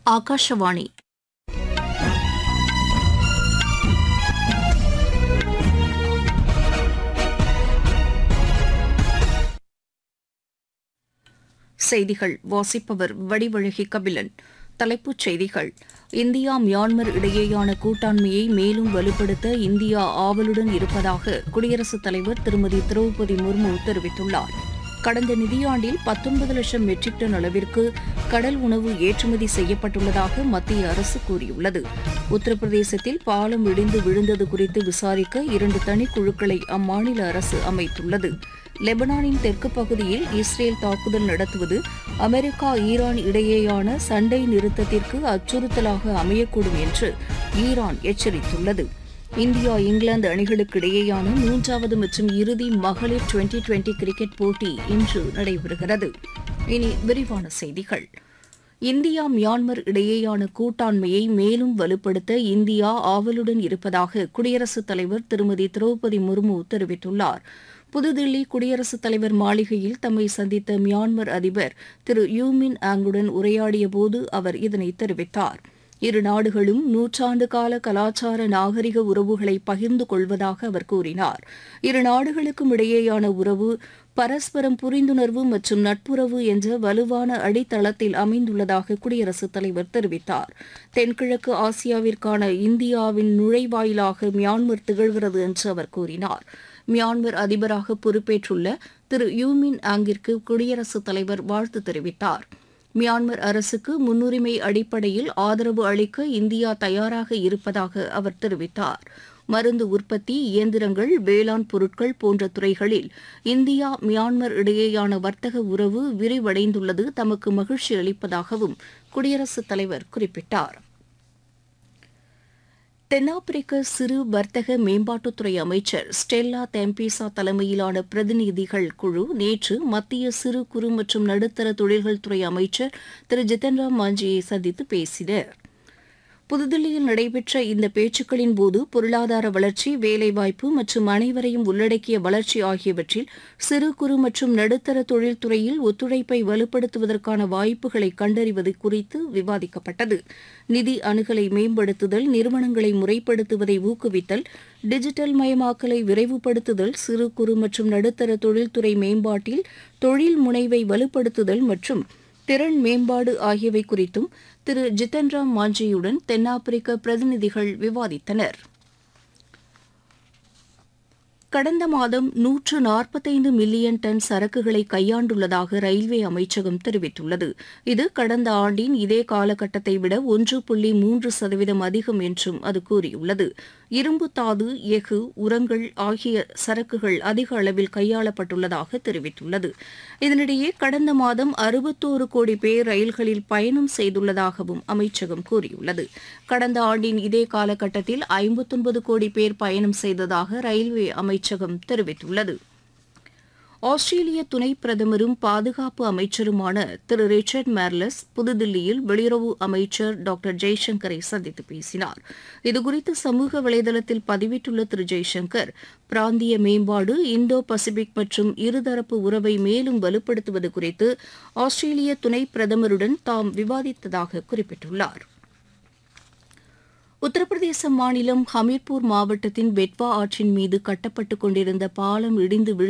ஆகாஷவாணி செய்திகள் வாசிப்பவர் வடிவழகி கபிலன் தலைப்புச் செய்திகள் இந்தியா மியான்மர் இடையேயான கூட்டாண்மையை மேலும் வலுப்படுத்த இந்தியா ஆவலுடன் இருப்பதாக குடியரசுத் தலைவர் திருமதி திரௌபதி முர்மு தெரிவித்துள்ளார் கடந்த நிதியாண்டில் பத்தொன்பது லட்சம் மெட்ரிக் டன் அளவிற்கு கடல் உணவு ஏற்றுமதி செய்யப்பட்டுள்ளதாக மத்திய அரசு கூறியுள்ளது உத்தரப்பிரதேசத்தில் பாலம் இடிந்து விழுந்தது குறித்து விசாரிக்க இரண்டு தனிக்குழுக்களை அம்மாநில அரசு அமைத்துள்ளது லெபனானின் தெற்கு பகுதியில் இஸ்ரேல் தாக்குதல் நடத்துவது அமெரிக்கா ஈரான் இடையேயான சண்டை நிறுத்தத்திற்கு அச்சுறுத்தலாக அமையக்கூடும் என்று ஈரான் எச்சரித்துள்ளது இந்தியா இங்கிலாந்து அணிகளுக்கு இடையேயான மூன்றாவது மற்றும் இறுதி மகளிர் டுவெண்டி டுவெண்டி கிரிக்கெட் போட்டி இன்று நடைபெறுகிறது இனி விரிவான செய்திகள் இந்தியா மியான்மர் இடையேயான கூட்டாண்மையை மேலும் வலுப்படுத்த இந்தியா ஆவலுடன் இருப்பதாக குடியரசுத் தலைவர் திருமதி திரௌபதி முர்மு தெரிவித்துள்ளார் புதுதில்லி குடியரசுத் தலைவர் மாளிகையில் தம்மை சந்தித்த மியான்மர் அதிபர் திரு யூமின் ஆங்குடன் உரையாடியபோது அவர் இதனை தெரிவித்தார் இரு நாடுகளும் நூற்றாண்டு கால கலாச்சார நாகரிக உறவுகளை பகிர்ந்து கொள்வதாக அவர் கூறினார் இரு நாடுகளுக்கும் இடையேயான உறவு பரஸ்பரம் புரிந்துணர்வு மற்றும் நட்புறவு என்ற வலுவான அடித்தளத்தில் அமைந்துள்ளதாக குடியரசுத் தலைவர் தெரிவித்தார் தென்கிழக்கு ஆசியாவிற்கான இந்தியாவின் நுழைவாயிலாக மியான்மர் திகழ்கிறது என்று அவர் கூறினார் மியான்மர் அதிபராக பொறுப்பேற்றுள்ள திரு யூமின் ஆங்கிற்கு குடியரசுத் தலைவர் வாழ்த்து தெரிவித்தார் மியான்மர் அரசுக்கு முன்னுரிமை அடிப்படையில் ஆதரவு அளிக்க இந்தியா தயாராக இருப்பதாக அவர் தெரிவித்தார் மருந்து உற்பத்தி இயந்திரங்கள் வேளாண் பொருட்கள் போன்ற துறைகளில் இந்தியா மியான்மர் இடையேயான வர்த்தக உறவு விரிவடைந்துள்ளது தமக்கு மகிழ்ச்சி அளிப்பதாகவும் குடியரசுத் தலைவர் குறிப்பிட்டார் தென்னாப்பிரிக்க சிறு வர்த்தக மேம்பாட்டுத்துறை அமைச்சர் ஸ்டெல்லா தெம்பிசா தலைமையிலான பிரதிநிதிகள் குழு நேற்று மத்திய சிறு குறு மற்றும் நடுத்தர தொழில்கள் துறை அமைச்சர் திரு ஜித்தன் ராம் மாஞ்சியை சந்தித்து பேசினர் புதுதில்லியில் நடைபெற்ற இந்த பேச்சுக்களின் போது பொருளாதார வளர்ச்சி வேலைவாய்ப்பு மற்றும் அனைவரையும் உள்ளடக்கிய வளர்ச்சி ஆகியவற்றில் சிறு குறு மற்றும் நடுத்தர தொழில்துறையில் ஒத்துழைப்பை வலுப்படுத்துவதற்கான வாய்ப்புகளை கண்டறிவது குறித்து விவாதிக்கப்பட்டது நிதி அணுகலை மேம்படுத்துதல் நிறுவனங்களை முறைப்படுத்துவதை ஊக்குவித்தல் டிஜிட்டல் மயமாக்கலை விரைவுபடுத்துதல் சிறு குறு மற்றும் நடுத்தர தொழில்துறை மேம்பாட்டில் தொழில் முனைவை வலுப்படுத்துதல் மற்றும் திறன் மேம்பாடு ஆகியவை குறித்தும் திரு ஜித்தன் ராம் மாஞ்சியுடன் தென்னாப்பிரிக்க பிரதிநிதிகள் விவாதித்தனர் கடந்த மாதம் நூற்று நாற்பத்தைந்து மில்லியன் டன் சரக்குகளை கையாண்டுள்ளதாக ரயில்வே அமைச்சகம் தெரிவித்துள்ளது இது கடந்த ஆண்டின் இதே காலகட்டத்தை விட ஒன்று புள்ளி மூன்று சதவீதம் அதிகம் என்றும் அது கூறியுள்ளது இரும்பு தாது எஃகு உரங்கள் ஆகிய சரக்குகள் அதிக அளவில் கையாளப்பட்டுள்ளதாக தெரிவித்துள்ளது இதனிடையே கடந்த மாதம் அறுபத்தோரு கோடி பேர் ரயில்களில் பயணம் செய்துள்ளதாகவும் அமைச்சகம் கூறியுள்ளது கடந்த ஆண்டின் இதே காலகட்டத்தில் ஐம்பத்தொன்பது கோடி பேர் பயணம் செய்ததாக ரயில்வே அமைச்சகம் தெரிவித்துள்ளது ஆஸ்திரேலிய துணை பிரதமரும் பாதுகாப்பு அமைச்சருமான திரு ரிச்சர்ட் மேர்லஸ் புதுதில்லியில் வெளியுறவு அமைச்சர் டாக்டர் ஜெய்சங்கரை சந்தித்து பேசினார் இதுகுறித்து சமூக வலைதளத்தில் பதிவிட்டுள்ள திரு ஜெய்சங்கர் பிராந்திய மேம்பாடு இந்தோ பசிபிக் மற்றும் இருதரப்பு உறவை மேலும் வலுப்படுத்துவது குறித்து ஆஸ்திரேலிய துணை பிரதமருடன் தாம் விவாதித்ததாக குறிப்பிட்டுள்ளார் உத்தரப்பிரதேச மாநிலம் ஹமீர்பூர் மாவட்டத்தின் பெட்வா ஆற்றின் மீது கட்டப்பட்டுக் கொண்டிருந்த பாலம் இடிந்து